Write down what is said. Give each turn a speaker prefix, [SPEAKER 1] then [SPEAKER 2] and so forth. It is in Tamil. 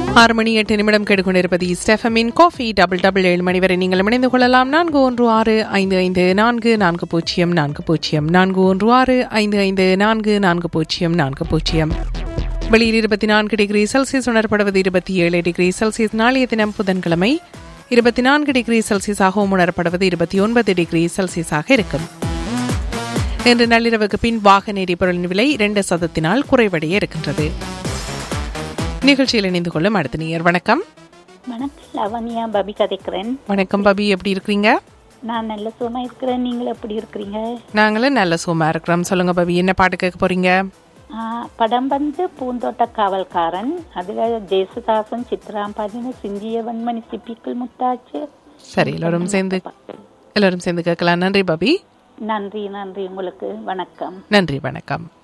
[SPEAKER 1] ஆறு மணி எட்டு நிமிடம் கேட்டுக்கொண்டிருப்பது ஸ்டெஃபமின் காஃபி டபுள் டபுள் ஏழு மணி வரை நீங்கள் இணைந்து கொள்ளலாம் நான்கு ஒன்று ஆறு ஐந்து ஐந்து நான்கு நான்கு பூஜ்ஜியம் நான்கு பூஜ்ஜியம் நான்கு ஒன்று ஆறு ஐந்து ஐந்து நான்கு நான்கு பூஜ்ஜியம் நான்கு பூஜ்ஜியம் வெளியில் இருபத்தி நான்கு டிகிரி செல்சியஸ் உணரப்படுவது இருபத்தி ஏழு டிகிரி செல்சியஸ் நாளைய தினம் புதன்கிழமை இருபத்தி நான்கு டிகிரி செல்சியஸாகவும் உணரப்படுவது இருபத்தி ஒன்பது டிகிரி செல்சியஸாக இருக்கும் இன்று நள்ளிரவுக்கு பின் வாகன எரிபொருளின் விலை இரண்டு சதத்தினால் குறைவடைய இருக்கின்றது நிகழ்ச்சியில் இணைந்து கொள்ளும் அடுத்த நேயர் வணக்கம்
[SPEAKER 2] வணக்கம் லவனியா பபி கதைக்கிறேன்
[SPEAKER 1] வணக்கம் பபி எப்படி இருக்கிறீங்க
[SPEAKER 2] நான் நல்ல சுகமா இருக்கிறேன் நீங்கள் எப்படி இருக்கிறீங்க
[SPEAKER 1] நாங்களும் நல்ல சோமா இருக்கிறோம் சொல்லுங்க பபி என்ன பாட்டு கேட்க போறீங்க
[SPEAKER 2] ஆ, படம் வந்து பூந்தோட்ட காவல்காரன் அதுல ஜேசுதாசன் சித்ராம் பாடின சிந்திய வன்மணி சிப்பிக்குள் முத்தாச்சு
[SPEAKER 1] சரி எல்லாரும் சேர்ந்து எல்லாரும் சேர்ந்து கேட்கலாம் நன்றி பபி
[SPEAKER 2] நன்றி நன்றி உங்களுக்கு வணக்கம்
[SPEAKER 1] நன்றி வணக்கம்